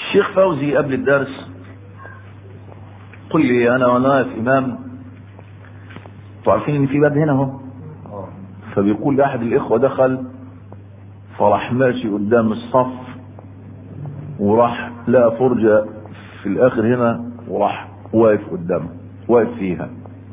الشيخ فوزي قبل الدرس قل لي انا وانا واقف امام انتوا عارفين ان في باب هنا اهو فبيقول لي احد الاخوه دخل فراح ماشي قدام الصف وراح لقى فرجه في الاخر هنا وراح واقف قدامه واقف فيها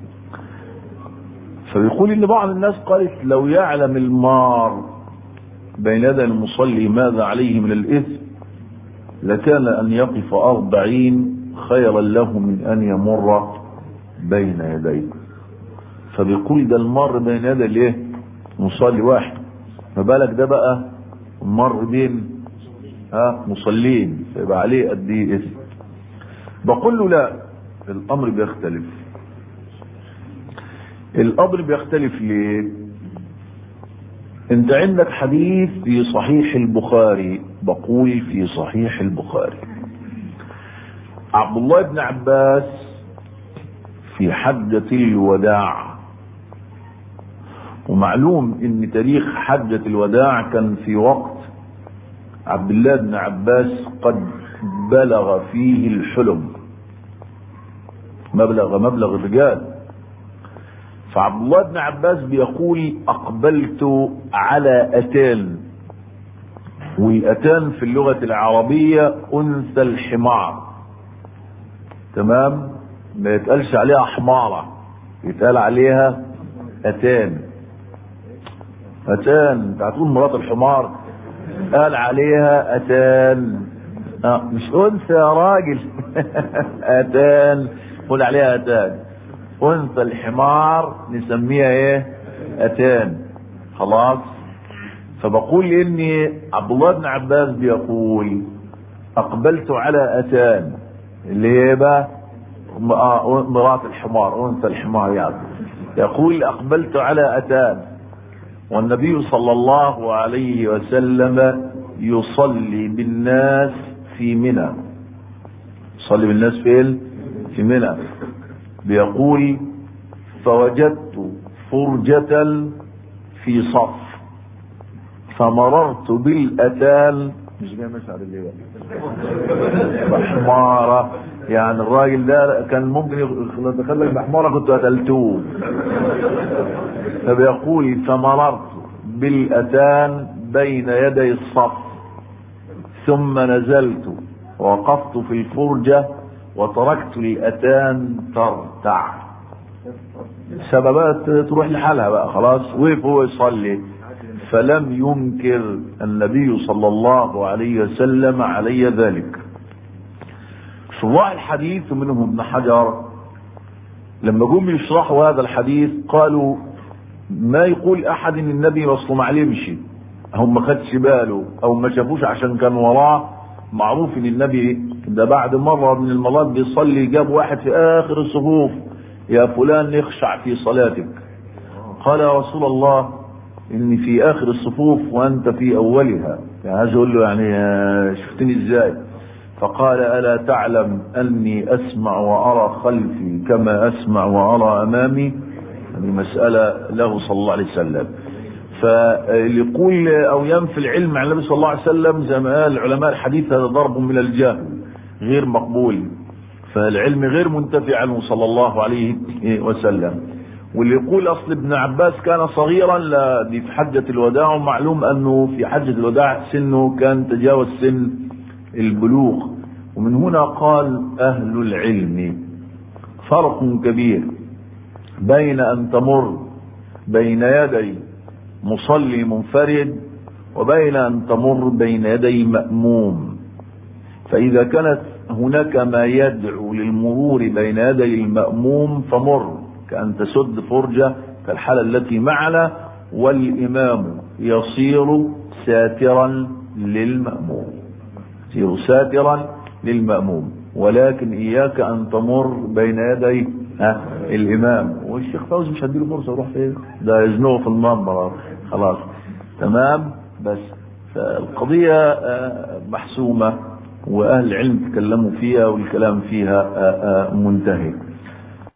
فبيقول ان بعض الناس قالت لو يعلم المار بين يدي المصلي ماذا عليه من الاثم لكان ان يقف اربعين خيرا له من ان يمر بين يديه فبيقول ده المر بين يدي الايه مصلي واحد ما بالك ده بقى مر بين ها مصلين فيبقى عليه قد ايه اثم بقول له لا الامر بيختلف الامر بيختلف ليه انت عندك حديث في صحيح البخاري بقول في صحيح البخاري عبد الله بن عباس في حجة الوداع ومعلوم ان تاريخ حجة الوداع كان في وقت عبد الله بن عباس قد بلغ فيه الحلم مبلغ مبلغ الرجال فعبد الله بن عباس بيقول اقبلت على اتان والاتان في اللغة العربية انثى الحمار تمام ما يتقالش عليها حمارة يتقال عليها اتان اتان انت هتقول مرات الحمار قال عليها اتان آه مش انثى يا راجل اتان قول عليها اتان انثى الحمار نسميها ايه اتان خلاص فبقول اني عبد الله بن عباس بيقول اقبلت على اتان اللي هي بقى مرات الحمار انثى الحمار يعني يقول اقبلت على اتان والنبي صلى الله عليه وسلم يصلي بالناس في منى يصلي بالناس فين في منى بيقول فوجدت فرجة في صف فمررت بالأتان مش جاي مشعر اللي بحمارة يعني الراجل ده كان ممكن يدخلك بحمارة كنت قتلتوه فبيقول فمررت بالأتان بين يدي الصف ثم نزلت ووقفت في الفرجة وتركت الأتان ترتع سببات تروح لحالها بقى خلاص وقف هو يصلي فلم ينكر النبي صلى الله عليه وسلم علي ذلك شراح الحديث منهم ابن حجر لما جم يشرحوا هذا الحديث قالوا ما يقول احد ان النبي مصلوم عليه بشيء هم ما خدش باله او ما شافوش عشان كان وراه معروف ان النبي ده بعد مرة من المرات بيصلي جاب واحد في اخر الصفوف يا فلان اخشع في صلاتك قال يا رسول الله اني في اخر الصفوف وانت في اولها يعني عايز اقول له يعني شفتني ازاي فقال الا تعلم اني اسمع وارى خلفي كما اسمع وارى امامي هذه مسألة له صلى الله عليه وسلم فاللي يقول او ينفي العلم عن النبي صلى الله عليه وسلم زي ما قال علماء الحديث هذا ضرب من الجهل غير مقبول فالعلم غير منتفي عنه صلى الله عليه وسلم واللي يقول اصل ابن عباس كان صغيرا لا دي في حجة الوداع ومعلوم انه في حجة الوداع سنه كان تجاوز سن البلوغ ومن هنا قال اهل العلم فرق كبير بين ان تمر بين يدي مصلي منفرد وبين ان تمر بين يدي مأموم فاذا كانت هناك ما يدعو للمرور بين يدي المأموم فمر كأن تسد فرجة كالحالة التي معنا والإمام يصير ساترا للمأموم يصير ساترا للمأموم ولكن إياك أن تمر بين يدي ها الإمام والشيخ فوزي مش هديله فرصة يروح فين ده يزنقه في المنبر خلاص تمام بس فالقضية محسومة وأهل العلم تكلموا فيها والكلام فيها منتهي